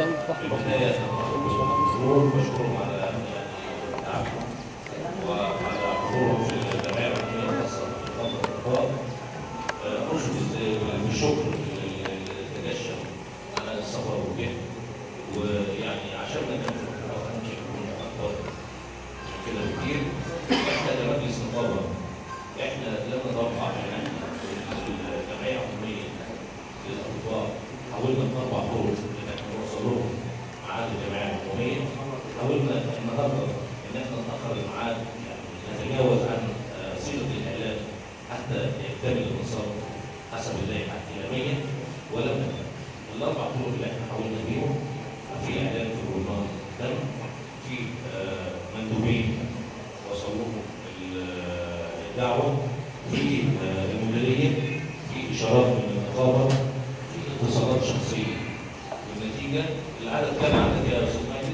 البداية مشكور مشكورهم على يعني تعبهم وعلى حضورهم في الجمعية العمومية الخاصة بفضل الأطباء أشهد بالشكر للتجشم على السفر وجه ويعني عشان ما نمشي يكون أكبر من كده بكتير إحنا كمجلس نقابة إحنا لم نتوقع إن إحنا الجمعية العمومية للأطباء حاولنا في أربع طرق إن إحنا نوصل لهم ميعاد الجمعية العمومية حاولنا النهارده إن إحنا نأخر الميعاد يعني نتجاوز عن آه، صيغة الإعلان حتى يكتمل النصاب حسب اللائحة الإعلامية ولم نفعل. الأربع طرق اللي إحنا حاولنا بيهم في إعلان في الجورنال تم في آه، مندوبين وصلوا ال- الدعوة في آه، المديرية في إشارات من النقابة في اتصالات شخصية والنتيجة العدد كام عندك يا أستاذ ماجد؟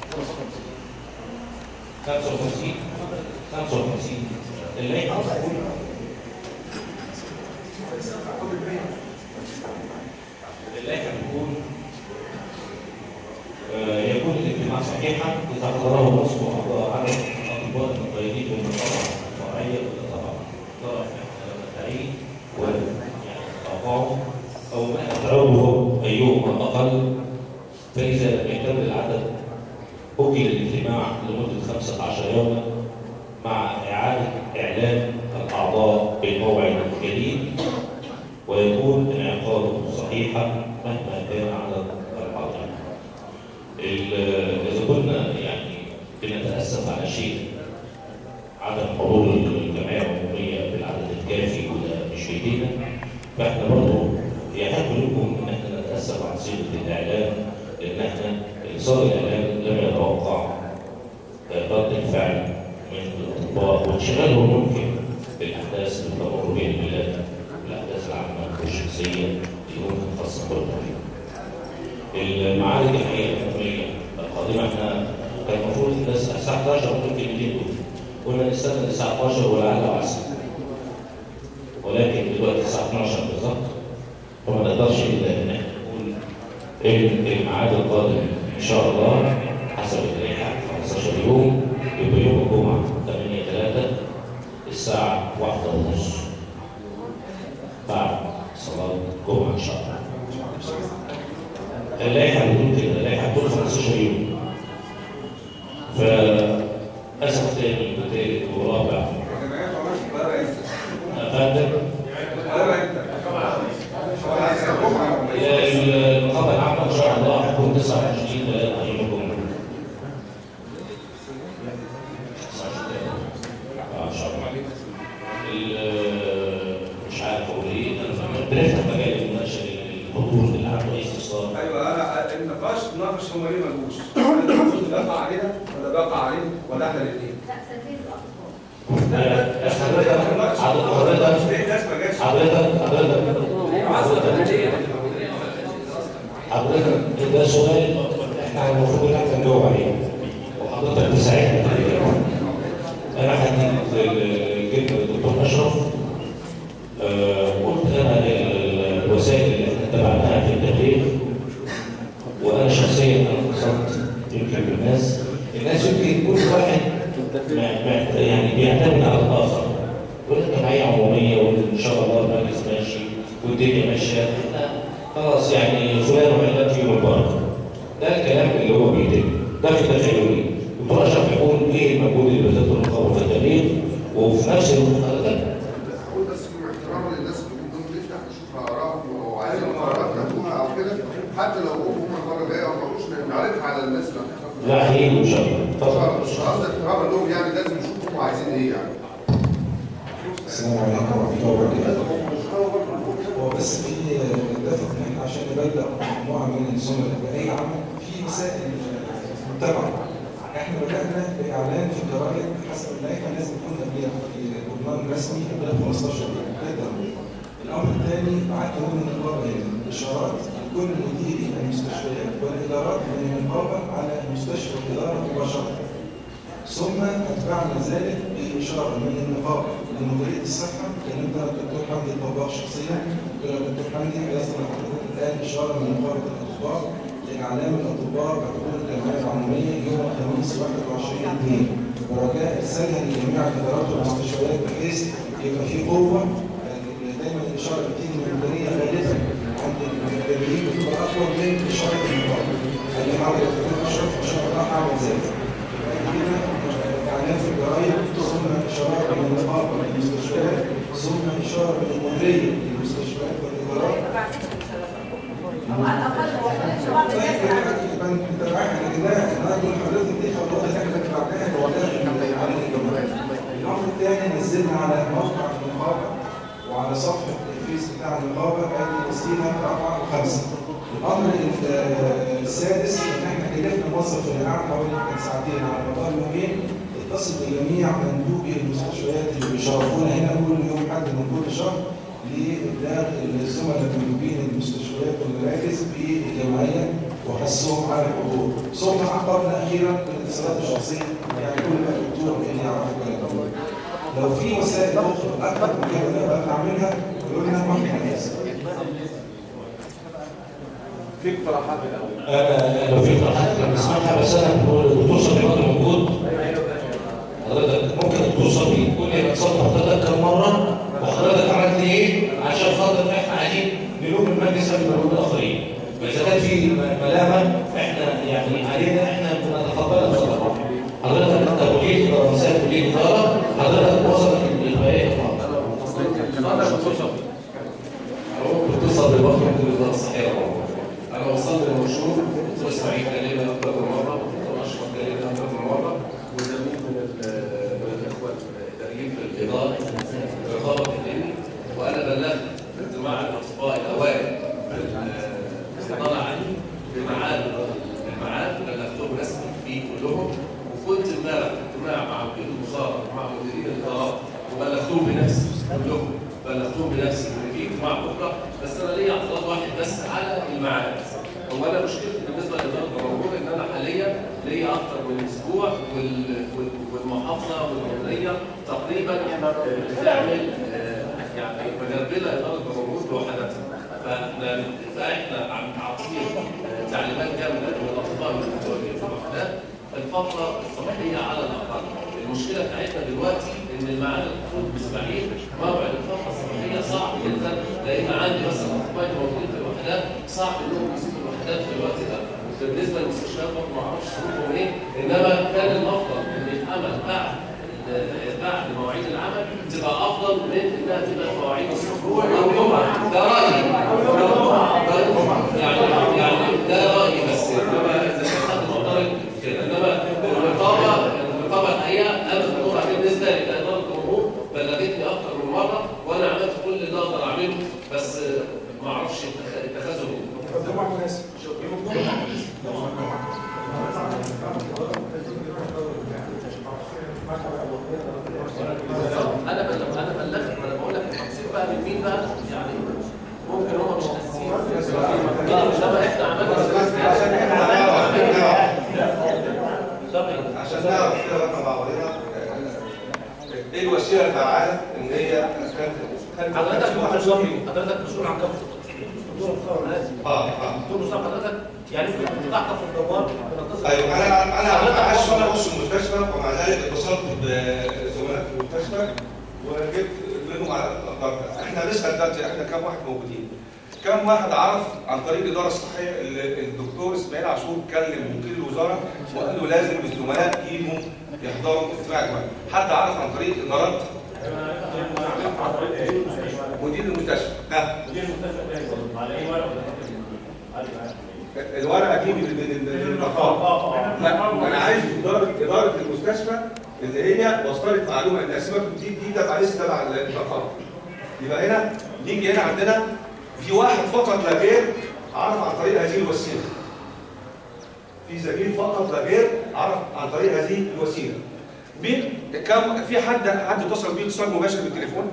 55 55 اللائحة بتقول اللائحة بتقول آه، يكون الاجتماع صحيحا إذا حضره نصف أعضاء عدد الأطباء المقيدين بالنقابة الفرعية ولا طبعا طرف احنا لما تعيين ويعني توقعه أو ما أدعوه أيهما أقل فإذا لم يكتمل العدد أجل الاجتماع لمدة 15 يوما مع إعادة إعلان الأعضاء بالموعد الجديد ويكون انعقاده صحيحا مهما كان عدد الحاضرين. ال- إذا كنا يعني بنتأسف على شيء عدم حضور الجمعية العمومية بالعدد الكافي وده مش بإيدينا فإحنا برضه يحق لكم إن إحنا نتأسف عن صيغة الإعلان لأن إحنا إصدار الإعلان لم يتوقع رد الفعل من الأطباء وانشغالهم ممكن بالأحداث اللي تمر بين البلاد الأحداث العامة والشخصية اللي ممكن خاصة بالمريض. المعارك الحقيقة الحكومية القادمة احنا كان المفروض الناس الساعة 11 ممكن كلمتين دول قلنا نستنى للساعة 12 ولعل وعسى ولكن دلوقتي الساعة 12 بالظبط وما نقدرش إلا إن احنا نقول إن الميعاد القادم إن شاء الله حسب اللائحة 15 يوم يبقى يوم الجمعة 8 3 الساعة 1 ونص بعد صلاة الجمعة إن شاء الله. اللائحة بتقول كده اللائحة بتقول 15 يوم. فأسف تاني وتالت ورابع أفندم هي النقابة العامة إن شاء الله هتكون 29 3 يوم الجمعة. 29 آه، إن شاء الله. ال- مش عارف اقول ايه انا بنفتح مجال المناقشه للحضور اللي عنده اي استفسار ايوه انا النقاش ناقش هم ليه ملوش؟ هل المفروض يقع علينا ولا بيقع علينا ولا احنا الاثنين؟ لا سفير الأطفال حضرتك حضرتك ليه الناس ما جاتش؟ حضرتك حضرتك حضرتك ده سؤال احنا المفروض ان احنا نجاوب عليه وحضرتك تساعدنا في الإجابة. انا هديك الكلمه للدكتور اشرف آه، قلت انا ال- الوسائل اللي احنا اتبعناها في التبليغ وانا شخصيا انا اتصلت يمكن بالناس الناس يمكن كل واحد ما- ما- يعني بيعتمد على الاخر يقول لك جمعيه عموميه وان شاء الله المجلس ماشي والدنيا ماشيه إحنا خلاص يعني فلان وعلان فيهم البركه ده الكلام اللي هو بيتم ده في تخيلي دكتور اشرف يقول ايه المجهود اللي بذلته النقابه في التبليغ وفي نفس الوقت حضرتك اقول بس في احترام للناس اللي قدام نفتح نشوف ارائهم او عايزين قرارات ناخدوها او كده حتى لو هم المره الجايه ما قالوش نعرف على الناس اللي هتحضر لا هيجي ان شاء الله مش اتفضل مش قصدي احترام لهم يعني لازم نشوف هم عايزين ايه يعني السلام عليكم ورحمة الله وبركاته. هو بس في نتفق ان احنا عشان نبلغ مجموعة من الزملاء بأي عمل في مسائل متبعة. احنا بدأنا بإعلان في الجرايد حسب اللائحة لازم يكون قبلها في برنامج رسمي قبلها 15 يوم. ده الأمر. الأمر الثاني بعتنا من النقابة إشارات لكل مديري المستشفيات والإدارات من النقابة على المستشفى والإدارة مباشرة. ثم اتبعنا ذلك بإشارة من النقابة لمديرية الصحة كان انت الدكتور حمدي الطباخ شخصيا قلت له يا دكتور حمدي يصل لحضرتك الآن إشارة من نقابة الأطباء لإعلام الأطباء بحضور الجمعية العمومية يوم الخميس 21 2 ورجاء إرسالها لجميع الإدارات والمستشفيات بحيث يبقى في قوة يعني دايما الإشارة بتيجي من المديرية غالبا عند المديرين بتبقى أقوى من إشارة النقابة. أنا عاوز أشوف إن شاء الله هعمل ذلك. كده إعلان في الجرايد ثم إشارات من النقابة للمستشفيات ثم إشارة من المديرية للمستشفيات والإدارات او على الاقل ما وصلتش بعض الناس يعني يبقى انت معاك لكن ده انا اقول لحضرتك دي خطوات احنا بعدها توقعنا على الجمهوريه. الامر الثاني نزلنا على موقع النقابه وعلى صفحه الفيس بتاع النقابه ادي تسجيلها رقم خمسه. الامر ال- السادس ان احنا كلفنا موظف الرعايه حوالي كان ساعتين على مدار يومين اتصل بجميع مندوبي المستشفيات اللي بيشرفونا هنا كل يوم حد من كل شهر لإبلاغ الزملاء المندوبين المستشفيات والمراكز بالجمعية وحثهم على الحضور ثم عقبنا أخيرا بالاتصالات الشخصية يعني كل ما دكتور إن يعرف الكلام لو في وسائل أخرى أكثر من كده نقدر نعملها قولوا لنا ما احنا ناس في اقتراحات الاول انا لو في اقتراحات كان نسمعها بس انا بقول الدكتور صبري برضه موجود حضرتك ممكن الدكتور صبري يقول لي اتصلت حضرتك كم مره وحضرتك عملت ايه عشان خاطر احنا عايزين نلوم المجلس قبل ما نلوم الاخرين فاذا كان في ملامه احنا يعني علينا احنا بنتقبلها بصراحه حضرتك انت مدير رؤساء مدير اداره حضرتك وصلت البيان بتصل بالوقت ممكن الاداره الصحيه انا وصلت للمشروع دكتور اسماعيل كلمنا اكثر من مره دكتور اشرف كلمنا اكثر من مره وزميل من ال- من الاخوه الاداريين في الاداره رقابه الامن وانا بلغت اجتماع الاطباء الاوائل الاستطلاع عني بميعاد الميعاد بلغتهم رسمي فيه كلهم وكنت امبارح في اجتماع مع وكيل الوزاره ومع مديرين الادارات وبلغتهم بنفسي كلهم بلغتهم بنفسي ان في اجتماع بكره بس انا ليا اعتراض واحد بس على الميعاد هو انا مشكلتي بالنسبه لاداره الموضوع ان انا حاليا ليا اكثر من اسبوع وال- وال- والمحافظه والجمهوريه تقريبا بتعمل آه، يعني مجربله اداره الموضوع لوحدها فاحنا فاحنا عم عاطين آه، تعليمات كامله للاطباء المتواجدين في الوحدات الفتره الصباحيه على الاقل المشكله بتاعتنا دلوقتي ان الميعاد المفروض باسماعيل موعد الفتره الصباحيه صعب جدا لان عندي مثلا اطباء موجودين في الوحدات صعب انهم يسيبوا الوحدات في الوقت ده بالنسبه للمستشفيات برضه ما اعرفش ظروفهم ايه انما كان الافضل ان يتعمل بعد بعد مواعيد العمل تبقى افضل من انها تبقى في مواعيد الاسبوع او جمعه ده رايي ده- يعني يعني ده رايي بس انما اذا كان حد معترض كده انما الرقابه الرقابه الحقيقه انا بقول بالنسبه لي كاداره الجمهور بلغتني اكثر من مره وانا عملت كل اللي اقدر اعمله بس ما اعرفش اتخ- اتخاذوا منه الجمعة مناسب يوم الجمعة انا بلغ انا بلغت ما انا بقول لك التقصير بقى من مين بقى يعني ممكن هم مش حاسين انما احنا عملنا عشان نعرف كده بقى مع بعضنا ايه الوسيله الفعاله ان هي كانت كانت حضرتك في واحد مسؤول صبي حضرتك مسؤول عن كافه التقصير دكتور الخبر لازم اه اه دكتور مصطفى حضرتك يعني انت بتعطف في الدوار بنتصل ايوه انا انا حضرتك عايش وصلت- اخش المستشفى ومع ذلك اتصلت بزملاء في المستشفى وجبت منهم على احنا نسال دلوقتي احنا كم واحد موجودين كم واحد عرف عن طريق الاداره الصحيه اللي الدكتور اسماعيل عاشور كلم وكيل الوزاره وقال له لازم الزملاء يجوا يحضروا اجتماع جماعي حد عرف عن طريق الادارات مدير المستشفى ها الورقه دي من من- من النقابه لا انا عايز اداره اداره المستشفى اللي هي وصلت معلومه ان اسمك دي دي تبع لسه تبع النقابه يبقى هنا نيجي هنا عندنا في واحد فقط لا غير عرف عن طريق هذه الوسيله في زميل فقط لا غير عرف عن طريق هذه الوسيله مين كم في حد حد اتصل بيه اتصال مباشر بالتليفون؟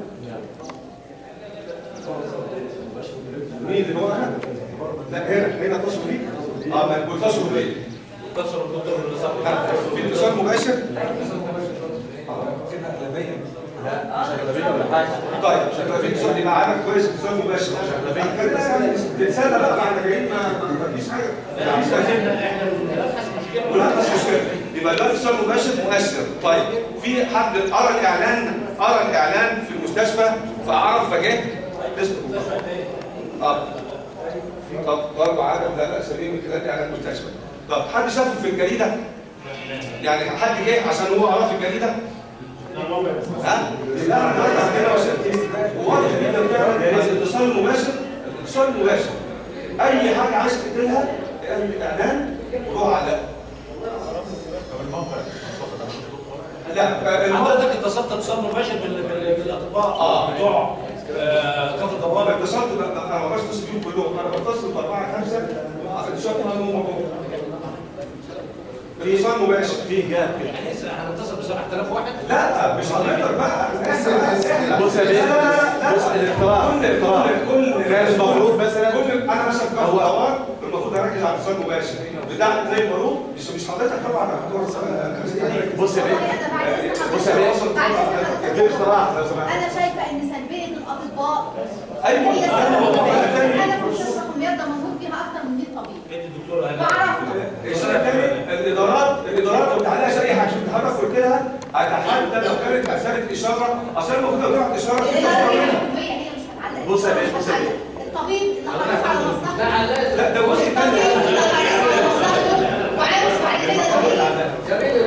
مين اللي هو أنا؟ لا هنا هنا اتصلوا بيك اه ما اتصلوا بيك اتصل الدكتور اللي صاحبي ها، في اتصال مباشر كده اغلبيه طيب شغال في سؤال يبقى عارف كويس سؤال مباشر خلينا نتسلى بقى احنا جايين ما ما فيش حاجه ما فيش حاجه ملخص مشكله يبقى دلوقتي اتصال مباشر مؤثر طيب في حد قرا الاعلان قرا الاعلان في المستشفى فعرف فجاه اسمه اه طب برضه عدم لا لا سليم من خلال اعلان المستشفى طب حد شافه في الجريده يعني حد جه عشان هو قراه في الجريده ها؟ لا النهارده عندنا وسائل وواضح جدا فعلا بس الاتصال المباشر الاتصال المباشر اي حاجه عايز تقتلها الاعلان روح على لا الموضوع حضرتك اتصلت اتصال مباشر بال- بال- بالاطباء آه. بتوع آه، كفر انا الدوار اتصلت ب- انا ما بتصل بيهم كلهم انا بتصل باربعه خمسه ان شاء الله هم موجودين اتصال مباشر في جاب كده بحيث هنتصل ب 7000 واحد لا مش هنقدر بقى بص يا بيه، بص الاقتراح، كل الاقتراح. كل كل كان المفروض مثلا- كل انا مثلا في هو- دوار المفروض اركز على الاتصال المباشر بتاع زي المرور مش مش حضرتك طبعا هتدور بص يا بيه بص يا بيه في اقتراح لو سمحت انا شايفه ان سلبيه الاطباء ايوه هي أنا سبب بقول لك الوفاة. تاني. انا في مستشفى حميات ده موجود فيها اكتر من 100 طبيب انت الدكتور بعرفها السنه الثانيه الادارات الادارات لو تعالى زي حاجه شفت حضرتك قلت لها هتحدد لو كانت ارسلت اشاره اصل المفروض لو طلعت اشاره الاداره تبقى الحكوميه هي مش هتعلق بص يا بيه، مش بص يا بيه. هتعلق. الطبيب اللي حريص على مصلحته لا ده جزء الطبيب ثاني اللي حريص على مصلحته وعاوز بعد كده يقول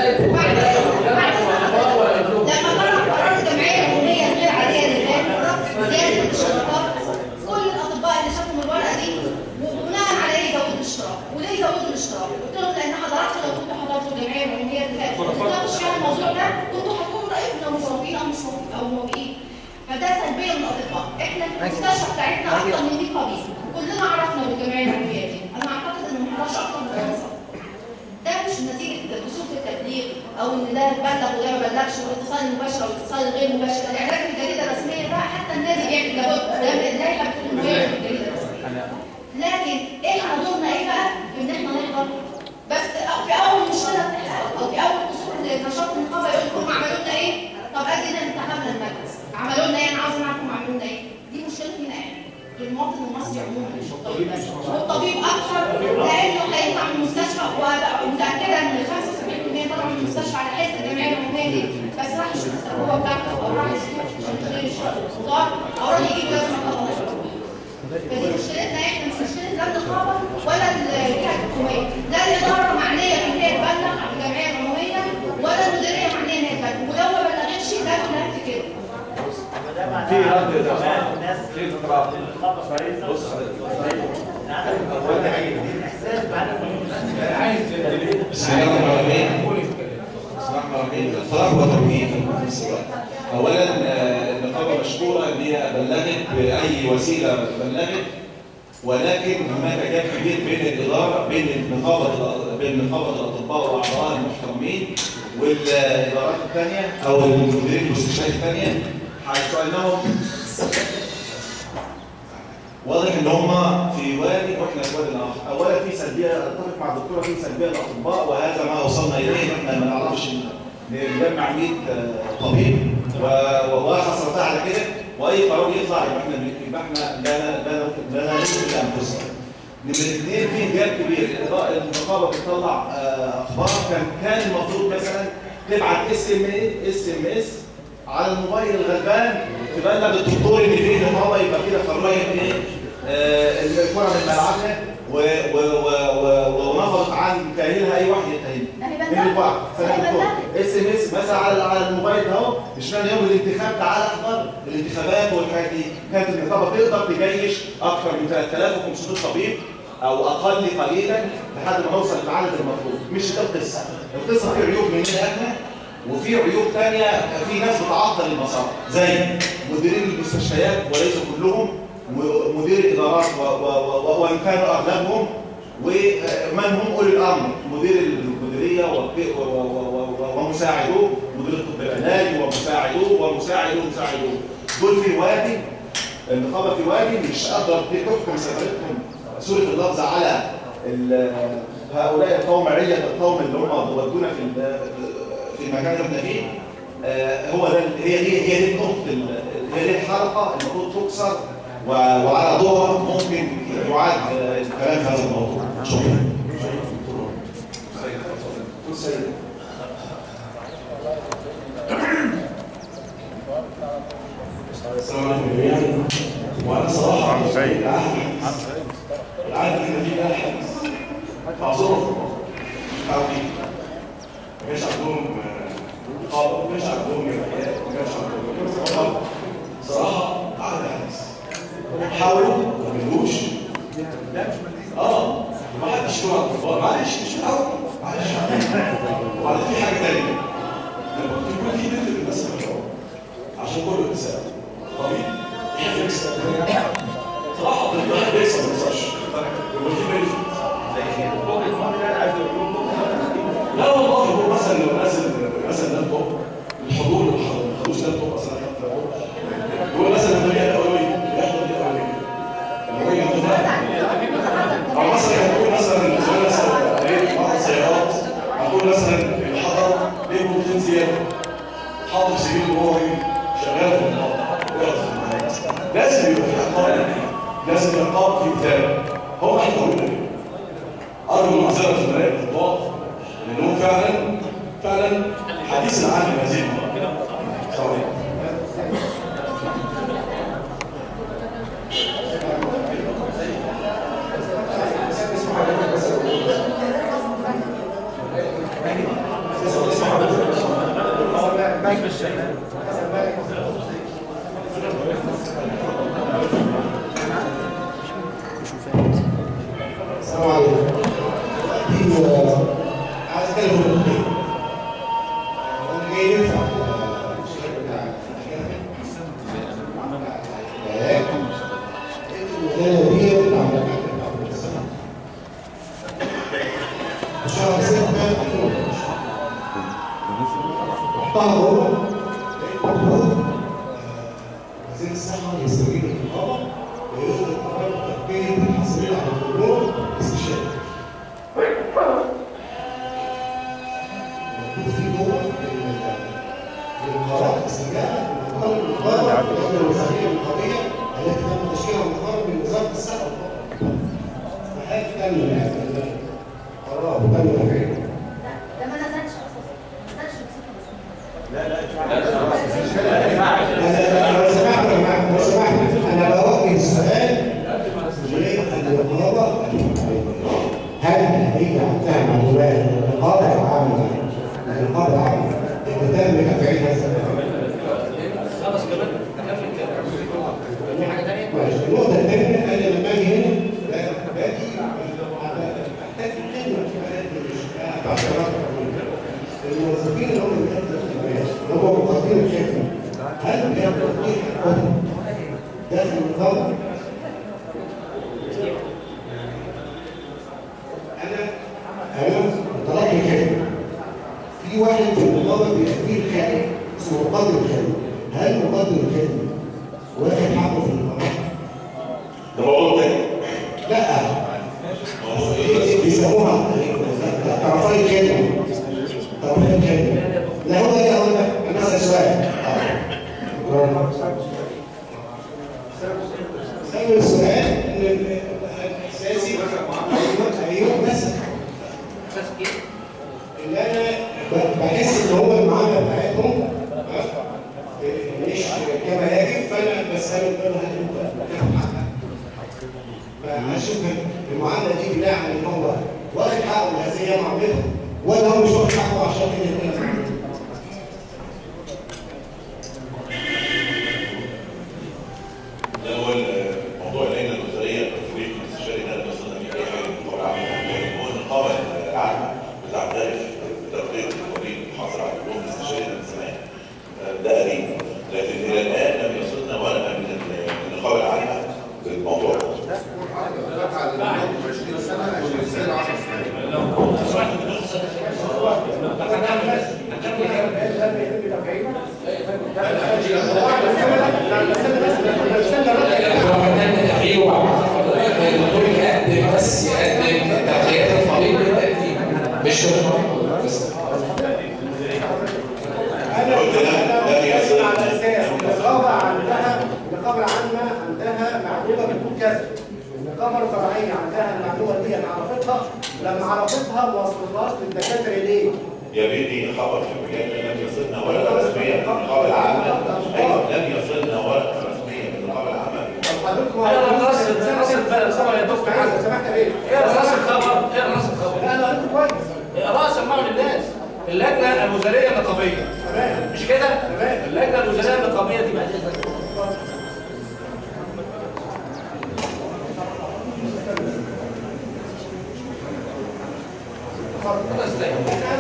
لما طلع قرار الجمعيه العموميه الغير عاديه للغايه رفض زياده الاشتراكات كل الاطباء اللي شافوا من الورقه دي وبناء على ايه يزودوا الاشتراك وليه يزودوا الاشتراك؟ قلت لهم لان حضراتكم لو كنتوا حضرتوا الجمعيه العموميه اللي فاتت وتناقش فيها الموضوع ده كنتوا هتكونوا رايكم لو مش موافقين او مش موافقين او موافقين فده سلبيه من الاطباء احنا في المستشفى بتاعتنا اكتر من 100 طبيب كلنا عرفنا بالجمعيه العموميه دي انا اعتقد ان ما حضرش اكتر من خمسه ده مش نتيجة كسوف التبليغ أو إن ده بلغ وده ما بلغش والاتصال المباشر أو الاتصال الغير مباشر، الإعلان في الجريدة الرسمية ده حتى النادي بيعمل لابد ده من اللائحة بتقول إنه يعمل في الجريدة الرسمية. لكن إحنا دورنا إيه بقى؟ إن إحنا نحضر بس في أول مشكلة بتحصل أو في أول كسوف نشاط النقابة يقول لكم عملوا لنا إيه؟ طب أدينا انتخبنا المجلس، عملوا لنا إيه؟ أنا عاوز أعرفهم عملوا لنا إيه؟ دي مشكلتنا إحنا. للمواطن المصري عموما مش الطبيب بس والطبيب اكثر لانه هيطلع من المستشفى وابقى متاكده ان 75% طلعوا من المستشفى على حس الجمعيه العموميه دي بس راح يشوف التجربه بتاعته او راح السوق عشان يشتري خضار او راح يجيب لازم فدي مشكلتنا احنا مش مشكله لا النقابه ولا الجهه الحكوميه لا الاداره معنيه ان هي تبلغ عن الجمعيه العموميه ولا المديريه معنيه ان هي تبلغ ولو ما بلغتش ده كلها كده في رد ده في اقتراح بص بسم الله الرحمن الرحيم بسم الله الرحمن الرحيم اقتراح وتوجيه في نفس الوقت اولا آه، النقابه مشكوره ان هي بلغت باي وسيله بلغت ولكن هناك جاب كبير بين الاداره بين نقابه بين نقابه الاطباء واعضاء المحترمين والادارات الثانيه او المديرين المستشفيات الثانيه حيث انهم واضح ان هم في وادي واحنا في وادي اخر، اولا في سلبيه اتفق مع الدكتوره في سلبيه للاطباء وهذا ما وصلنا اليه احنا ما نعرفش نجمع 100 طبيب و- وحصلتها على كده واي قرار يطلع يبقى احنا يبقى احنا لا لا لا لا نملك انفسنا. نمرة اثنين في جاب كبير الإضاءة- النقابه بتطلع آه، اخبار كان كان المفروض مثلا تبعت اس ام اس ام اس على الموبايل الغلبان تبلغ الدكتور ان في نقابه يبقى كده قررت ايه آه، الكره من ملعبها و- و- و- و- ونفضت عن تاهيلها اي واحد يتاهل ده هيبقى من بعض ده هيبقى اس ام اس مثلا على على الموبايل ده اهو مش كان يوم الانتخاب تعالى احضر الانتخابات والحاجات دي كانت النقابه تقدر تجيش اكثر من 3500 طبيب او اقل قليلا لحد ما نوصل للعدد المطلوب مش ده القصه القصه في عيوب مننا احنا وفي عيوب ثانيه في ناس بتعطل المسار زي مديرين المستشفيات وليس كلهم م- مدير ادارات و- و- و- وان كانوا اغلبهم ومن هم اولي الامر مدير المديريه وك- و- و- و- و- ومساعدوه مدير الطب العلاجي ومساعدوه ومساعدوه ومساعدوه دول في وادي النقابه في وادي مش قادره تحكم سيطرتهم سوري في اللفظ على ال- هؤلاء القوم علية القوم اللي هم ودونا في ال- في المكان اللي احنا فيه آه، هو ده ال- هي دي هي دي النقطه ال- هي دي الحلقه المفروض تكسر و- وعلى ضوءها ممكن يعاد آه، الكلام في هذا الموضوع شكرا السلام عليكم جميعا وانا صراحه العهد اللي فيه ده حديث اعذرهم حاولي ما كانش عندهم آه، رقابه ما كانش عندهم جمعيات ما كانش عندهم رقابة. صراحه عهد حديث حاولوا ما بيقولوش اه ما حدش يقول على الاطفال معلش مش الاول معلش وبعدين في حاجه ثانيه لما كنت يكون في بنت بالناس اللي عشان كله يتساوي طبيعي يحب يكسب صراحه الواحد بيكسب ما بيكسبش يبقى في بنفيت لا والله هو مثلا لو نازل مثلا لابتوب الحضور اللي ما خدوش لابتوب اصلا خدت لابتوب يقول مثلا ده ليه الاولويه يحضر ليه الاولويه لما يجي يحضر او مثلا هتقول مثلا زي مثلا ايه بعض السيارات هتقول مثلا الحضر ليه بروتين زياده حاطط سجل جوهري شغال في المحطه لازم يبقى في عقاب لازم في عقاب في كتاب هم هيقولوا ايه؟ ارجو معذره زملائي الضباط لانهم فعلا فعلا حديث العهد بهذه المره سوري السلام عليكم. في آه، عايز اتكلم في التطبيق. انا جاي ينفع آه، الشيء بتاع العلاج. الولايه دي بتاع شهر 6 2012 رحتها جوه المفروض وزير الصحه يستجيب للنقابه ويصدر قرار تربيه الحصريه على الجمهور استشاري. موجود في جوه القرارات السجاده المقرر المقرر الوزاره الوزاريه القضيه التي تم تشكيلها مقرر من وزاره الصحه فهل تم يعني قرار تم تنفيذه؟ ده ما نزلش اصلا ما نزلش بصفه بس انا لو سمحت يا جماعه لو سمحت انا بوجه السؤال للنقابه هل هي عندها معلومات من النقابه العامه من النقابه العامه ان تم تفعيل هذا خلاص كمان نكمل كده في حاجه ثانيه ماشي. النقطه الثانيه انا لما اجي هنا لا- باجي احتاج خدمه في بلد مش تعطيلات الموظفين اللي هم بيقدموا الخدمات اللي هم مقدمين الخدمه هل بياخدوا تطبيق الحكم داخل النظام؟ انا انا طلبت الخدمه في واحد في النظام بيأدي الخدمه اسمه مقدم الخدمه هل مقدم الخدمه واخد حقه في النظام؟ ده موضوع تاني لا بيسموها طرفي الكلمة طرفي الكلمة لا هو ده هو ده انا اسال سؤال سأل السؤال ان الاساسي ايوه ايوه بس اللي انا ب- بحس ان هو المعامله بتاعتهم ها، مش كما يجب فانا بساله بقول له هل انت بتاخد حقك؟ فاشوف المعامله دي بناء على ان هو واخد حقه بهذه معاملته ولا هو مش واخد حقه عشان كده كده ده هو موضوع اللجنه الوزاريه التفويض الاستشاري ده اللي وصلنا فيه اي حاجه النقابه العامه هو النقابه الاعلى بتعترف بترقيه التفويض المحاصره على الحكومه الاستشاري ده من زمان آه، ده قديم لكن الى الان لم يصلنا ولا من النقابه العامه بالموضوع ده فتحة للنظام 20 سنة والإنسان 10 سنين تغيير الدكتور يقدم بس يقدم تغييرات الطبيب بالتقديم مش الطبيب بس قلت ده كذا النقابه الفرعيه عندها المعلومه دي عرفتها لما عرفتها ما وصلتهاش للدكاتره ليه؟ يا بنتي خبر في البلاد لم يصلنا ورقه رسميه من النقابه العامه ايوه لم يصلنا ورقه رسميه من النقابه العامه طب حضرتك اقرا راس راس الخبر يا دكتور لو سمحت ايه؟ اقرا راس الخبر اقرا راس الخبر لا انا قلت كويس اقرا سمعوا للناس اللجنه الوزاريه النقابيه تمام مش كده؟ تمام. اللجنه الوزاريه النقابيه دي بعد اذنك خلاص ده.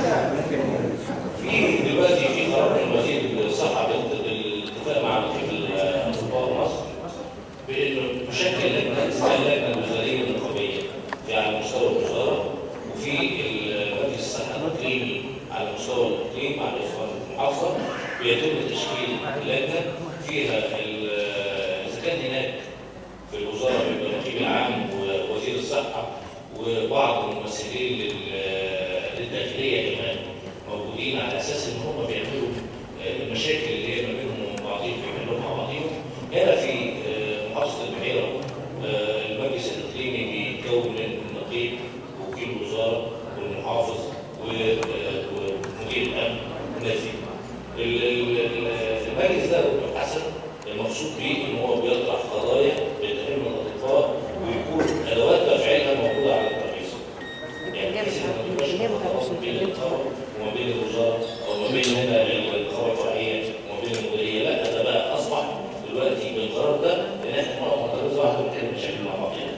في دلوقتي في قرار من وزير الصحه بال- بالاتفاق مع وكيل الاطباء مصر بانه تشكل لجنه اسمها اللجنه الوزاريه النقابيه في على مستوى الوزاره وفي مجلس الصحه الاقليمي على مستوى الاقليم مع الاخوان المحافظه بيتم تشكيل لجنه فيها ال- اذا كان هناك في الوزاره بيبقى النقيب العام ووزير الصحه وبعض الممثلين لل- للداخليه كمان موجودين على اساس ان هم بيعملوا آه، المشاكل اللي هي ما بينهم وبين بعضهم بيعملوها مع بعضهم هنا في آه، محافظه البحيره آه، المجلس الاقليمي بيتكون من النقيب ووكيل الوزاره والمحافظ و- آه، ومدير الامن والناس دي. ال- ال- ال- المجلس ده دكتور حسن المقصود بيه ان هو بيطرح قضايا بتهم الاطباء ويكون ادوات تفعيلها موجوده على الترابيزه. يعني بحيث ان ما تبقاش تواصل بين النقابه وما بين الوزاره او ما بين هنا النقابه الفرعيه وما بين المديريه، لا ده بقى اصبح دلوقتي بالقرار ده ان احنا نقعد على ترابيزه واحده ونتكلم بشكل مع بعضنا.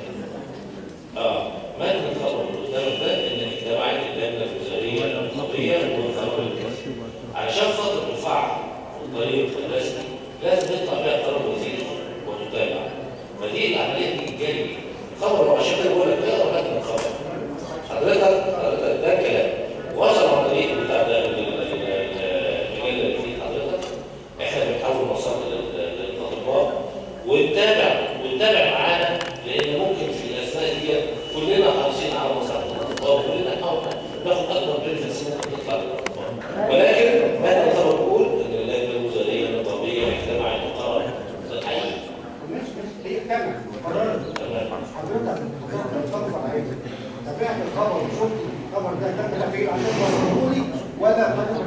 اه متن الخبر اللي قدامك ده ان اجتمعت اللجنه الوزاريه النقابيه والخبر الكاسي. علشان خاطر تفعل الطريق الرسمي لازم يطلع بيها قرار وزير وتتابع فدي العمليه دي جاري خبر عشان كده بقول لك اقرا متن الخبر حضرتك ده كلام وصل عن طريق بتاع ده ال- ال- ال- المجله اللي فيه حضرتك احنا بنحاول نوصل لل- للاطباء ونتابع ونتابع معانا لان ممكن في الاثناء دي كلنا حريصين على مصلحه الاطباء وكلنا نحاول ناخد اكبر بنفس نطلع للاطباء ولكن ماذا نقدر نقول ان اللجنه الوزاريه النقابيه اجتمعت وقررت الحقيقه ماشي ماشي هي كامل قررت تمام حضرتك اتفضل عليك تابعت الخبر وشفت الخبر ده تم تفعيله عشان توصله لي ولا تم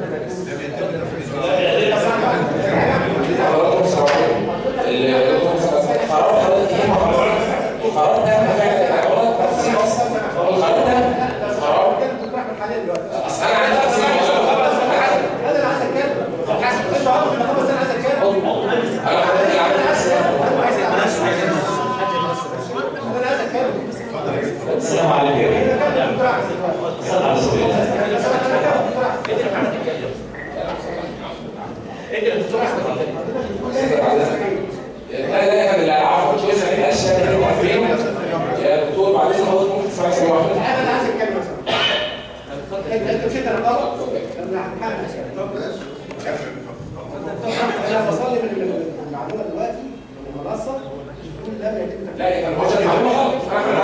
حضراتكم سامعين القرار حضرتك ايه القرار ده فعلا حضرتك تفصيل اصلا القرار ده قرار اصل انا عايز تفصيل انا اللي عايز اتكلم انت عارف ان خمس انا عايز اتكلم انا حضرتك اللي عايز انا عايز اتكلم السلام عليكم صلى على رسول الله انت الدكتور احمد لا لا يا اللي عارفه كويس ما يبقاش فين يا دكتور بعد اذن حضرتك ممكن تسمعني ثانيه واحده انا اللي عايز اتكلم مثلا انت انت مشيت انا غلط انا هحكي انا بصلي من من المعلومه دلوقتي من المنصه يقول لم يتم لا يا فندم هو المعلومه غلط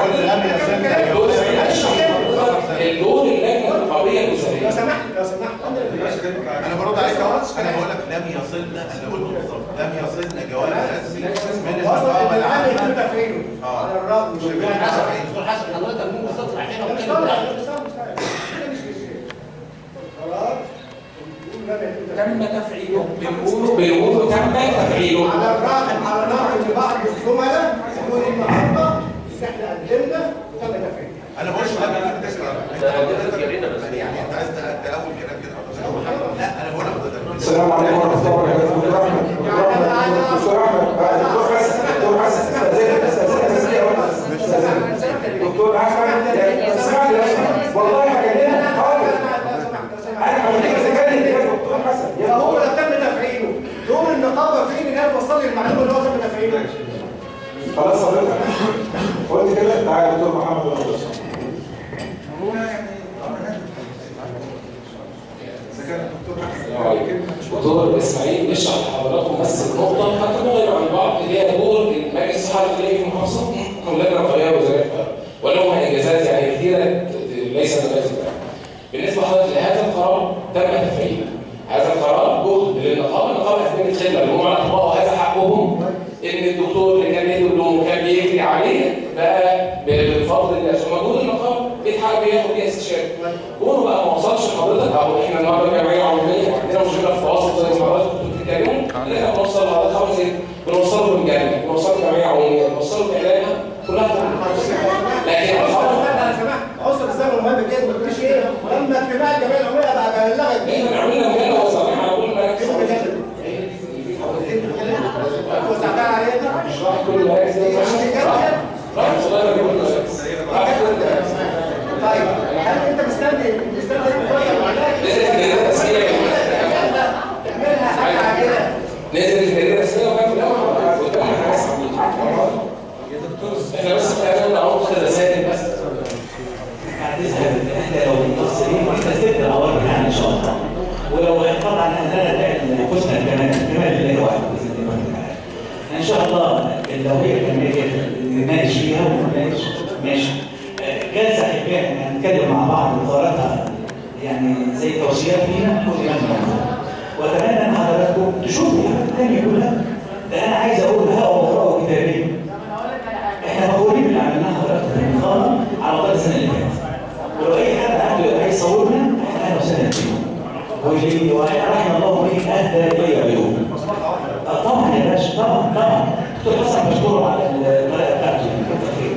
الدور اللجنه النقابيه الوزاريه لو سمحت لو سمحت انا برد عليك اهو انا بقول لك لم يصلنا انا قلت بالظبط لم يصلنا جواب رسمي من وصل النقابه ان العام العامه يتم تفعيله على الرغم من شغال ذلك. حسب ايه؟ دكتور حسن حضرتك ممكن تطلع هنا انا مش وتتكلم طالع براحتك. مش طالع مش طالع مش مش القرار يقول لم يتم تفعيله تم تفعيله بنقول بنقول تم تفعيله على الرغم على الرغم ان بعض الزملاء يقول النهارده ان احنا قدمنا وتم تفعيله انا بقولش لم يتم تسمع يعني انت عايز تقول كلام كده لا انا بقول لحضرتك السلام عليكم ورحمه الله وبركاته دكتور احمد دكتور احمد دكتور حسن دكتور حسن استاذنك استاذنك استاذنك دكتور احمد اسمعني والله هكلمك خالص انا هوديك اتكلم يا دكتور حسن يبقى هو لو تم تفعيله دور النقابه فين ان هي توصل لي المعلومه اللي هو تم تفعيله خلاص حضرتك قلت كده تعالى يا دكتور محمد الله اذا كان الدكتور السلام عليكم دكتور اسماعيل بيشرح لحضراتكم بس النقطه حتى نغير عن بعض اللي هي دور مجلس الصحه الداخليه في المحافظه واللجنه القضائيه وزاره القاهره ولهم انجازات يعني كثيره ليس دلوقتي بالنسبه لحضرتك لهذا القرار تم تفعيله هذا القرار جهد للنقابه النقابه قدمت خدمه لجموع الاطباء وهذا حقهم ان الدكتور اللي كان بيدي اللوم وكان بيجري عليه بقى بفضل الله عشان مجهود النقابه بيتحقق بياخد بيها استشاري كونه بقى ما وصلش لحضرتك او احنا النهارده جمعيه عموميه عندنا مشكله في التواصل زي ما حضرتك كنتوا بتتكلموا ان احنا بنوصل لحضرتك خمس ايه؟ بنوصله بالجامعه بنوصله جمعيه عموميه بنوصله باعلانها كلها لكن انا سمحت عنصر الزمن مهم جدا ما تقوليش ايه لما اجتماع الجمعيه العموميه بعد بلغت احنا عملنا مجله وصلنا على كل مراكز وزعتها علينا مش راح كل مراكز راح والله ما كل مراكز راح كل مراكز طيب هل انت مستني مستني نزلت الجريده الرسميه تعملها حاجه عاجله نزلت الجريده الرسميه وكان في الاول قدامنا ناس يا دكتور احنا بس في الاول نعرض رسائل بس هتذهب احنا لو مقصرين واحنا ست اوامر يعني ان شاء الله ولو طبعا اهلنا فعلا حسن كمان كمان لله واحد باذن الله تعالى ان شاء الله لو هي كميه نناقش فيها ونناقش ماشي جلسه حكايه ان هنتكلم مع بعض وزارتها يعني زي توصيات لينا كل ما موجود واتمنى ان حضراتكم تشوفوا الثانيه كلها ده انا عايز اقول ها وقرأوا كتابين احنا مغرورين باللي عملناه حضراتكم في النظام على مدار السنه اللي فاتت ولو اي حد عنده عايز يصورنا احنا اهلا وسهلا بيه واللي رحم الله به اهدى الي عيوب آه طبعا يا باشا طبعا طبعا دكتور حسن مشكور على الطريقه بتاعته كتر خير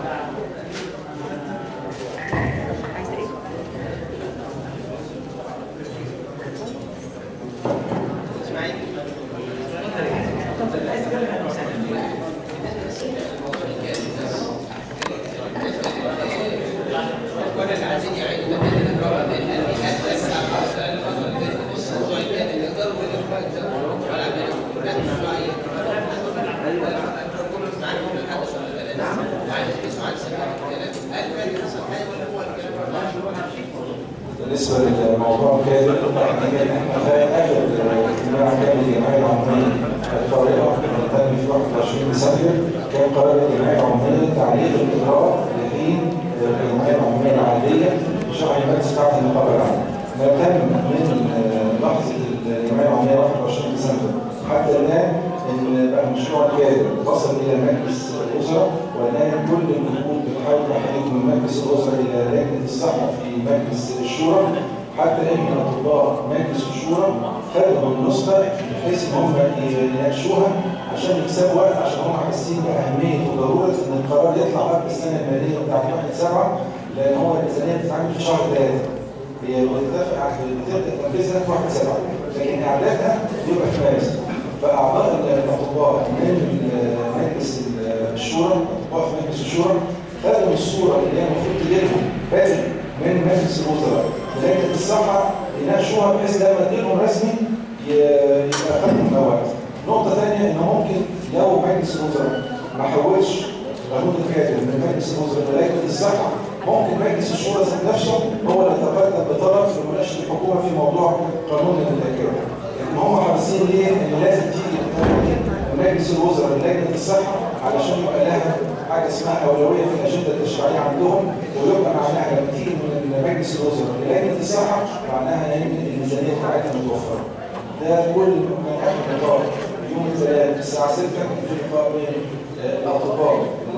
بالنسبه للموضوع كامل احنا في اخر اجتماع كامل الجمعيه العموميه القارئه اللي تم في 21 ديسمبر كان قرار الجمعيه العموميه تعليق الاجراء لحين الجمعيه العموميه العاديه بشرح المجلس بتاعت النقابه العامه. ما تم من لحظه الجمعيه العموميه 21 ديسمبر حتى الان ان بقى المشروع كامل وصل الى مجلس الوزراء والان كل الجهود بتحاول تحريك من مجلس الوزراء الى لجنه الصحه في مجلس الشورى حتى ان اطباء مجلس الشورى خدوا النسخه بحيث ان هم يناقشوها عشان يكسبوا وقت عشان هم حاسين باهميه وضروره ان القرار يطلع قبل السنه الماليه بتاعت 1 7 لان هو الميزانيه بتتعمل في شهر 3 هي بتتفق بتبدا تنفيذها في 1 7 لكن اعدادها بيبقى في مارس فاعضاء الاطباء من مجلس الشورى اطباء في مجلس الشورى خدوا الصوره اللي هي المفروض تجيلهم بدري من مجلس الوزراء لجنه الصحه يناقشوها بحيث لما تجيلهم رسمي يبقى خدوا وقت. نقطه ثانيه ان ممكن لو مجلس الوزراء ما حولش قانون الكاتب من مجلس الوزراء للجنه الصحه ممكن مجلس الشورى ذات نفسه هو اللي يتقدم بطلب في مناقشه الحكومه في موضوع قانون الكاتب. لان هم حريصين ليه ان لازم تيجي مجلس الوزراء لجنه الصحه علشان يبقى لها حاجه اسمها اولويه في الاجنده التشريعيه عندهم ويبقى معناها لما تيجي من مجلس الوزراء لجنه الصحه معناها ان الميزانيه بتاعتها متوفره. ده كل من اخر لقاء يوم الثلاث الساعه 6 في لقاء بين الاطباء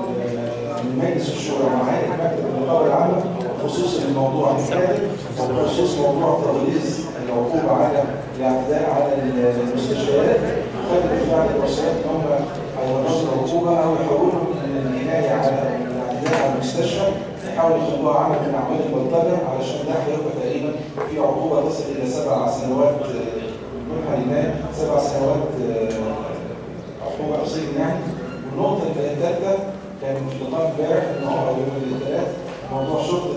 من مجلس الشورى مع هيئه مكتب النقابه العامه خصوصا الموضوع الكاتب وبخصوص موضوع تغليظ العقوبه على الاعتداء على المستشفيات وخدوا بالفعل الوصيات ان هم هيورثوا العقوبه او يحولوا من الجنايه على الاعتداء على المستشفى يحاولوا يخلوها عمل من اعمال البلطجه علشان ده هيبقى تقريبا في عقوبه تصل الى سبع سنوات بدون حرمان سبع سنوات عقوبه اصيل يعني والنقطه الثالثه كان في لقاء امبارح ان هو يوم الثلاث موضوع شرطه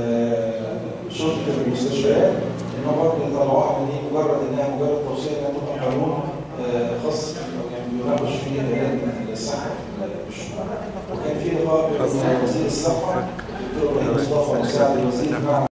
شرطه المستشفيات ان هو برضه يطلعوها من ايه مجرد انها مجرد توصيه انها تبقى قانون خاص يعني بيناقش فيه لجنه الصحه وكان في لقاء بين وزير الصحه الدكتور ابراهيم مصطفى مساعد الوزير مع